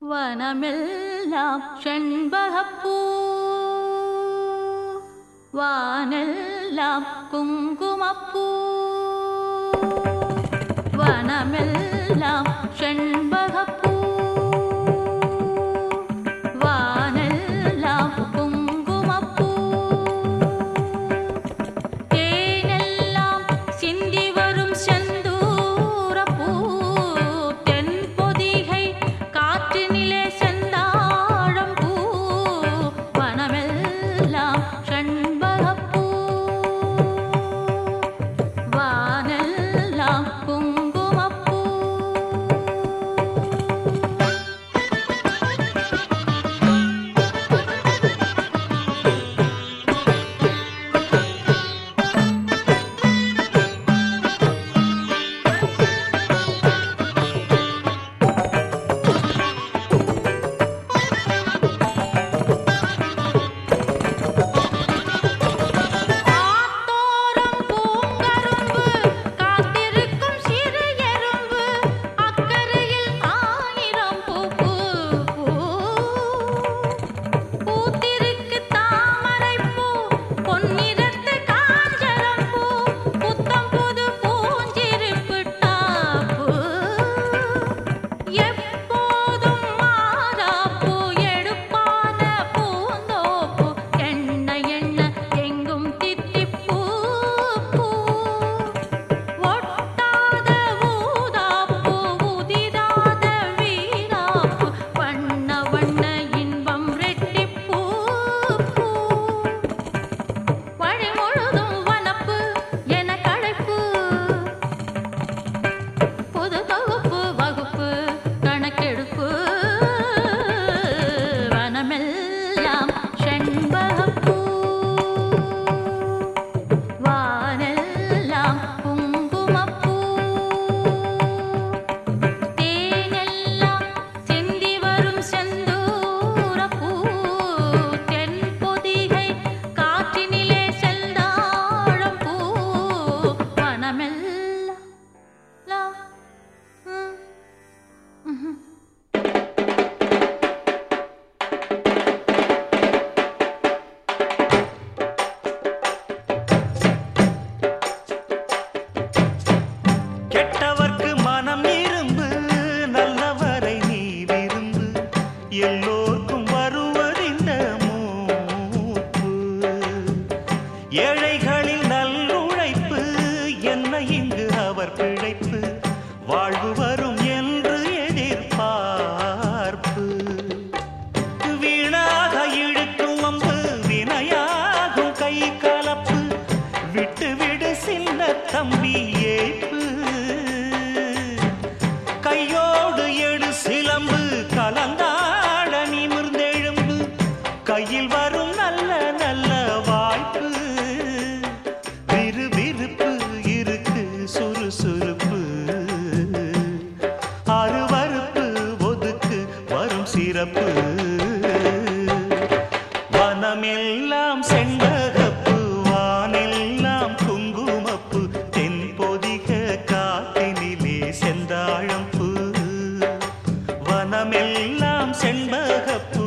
வனமெல்லாம் செண்பகப்பூ வானெல்லாம் குங்குமப்பூ வனமெல்லாம் செண்பகப்பூ வானெல்லாம் குங்குமப்பூ தேனெல்லாம் சிந்தி வரும் செந்தூரப்பூ தென் பொதிகை காற்றினிலே செந்தாழம் பூ வனமெல்லாம் செண்பகப்பூ வானெல்லாம் குங்குமப்பூ ஆத்தோரம் பூங்கரும்பு காத்திருக்கும் சிறு எறும்பு அக்கரையில் ஆயிரம் பூ பூ பூ பூத்திருக்கு தாமரைப்பூ பொன்னிறத்து காஞ்சரம் பூ புத்தம் புது பூஞ்சிருப்பு டாப்பு எப்போதும் மாறாப்பூ எடுப்பான பூந்தோப்பு எண்ண எண்ண எங்கும் தித்திப்பூ பூ ஒட்டாத ஊதாப்பூ உதிராத வீராப்பூ வண்ண வண்ண இன்பம் ரெட்டிப்பூ பூ வழி முழுதும் வனப்பு என களைப்பு பொது தொகுப்பு வகுப்பு கணக்கெடுப்பு வனமெல்லாம் செண்பகப்பூ வானெல்லாம் குங்குமப்பூ தேனெல்லாம் சிந்தி வரும் செந்தூரப்பூ தென் பொதிகை காற்றினிலே செந்தாழம் பூ வனமெல்லாம் லா ம், ம்ஹும். கெட்டவர்க்கு மனம் இரும்பு நல்லவரை நீ விரும்பு எல்லோர்க்கும் வருவதிந்த மூப்பு ஏழைகளில் நல்லுழைப்பு என்ன இங்கு அவர் பிழைப்பு வாழ்வு வரும் என்று எதிர்பார்ப்பு வீணாக இழுக்கும் அம்பு வினையாகும் கை கலப்பு விட்டு விடு சின்ன தம்பி ஏய்ப்பு கையோடு எடு சிலம்பு கலந்தாட நிமிர்ந்தெழும்பு கையில் வரும் நல்ல நல்ல வாய்ப்பு விறுவிறுப்பு இருக்கு சுறுசுறுப்பு அருவருப்பு ஒதுக்கு வரும் சிறப்பு வனமெல்லாம் செண்பகப்பு வானெல்லாம் குங்குமப்பு தென் பொதிக காத்தினிலே செந்தாழம்பூ வனமெல்லாம் செண்பகப்பு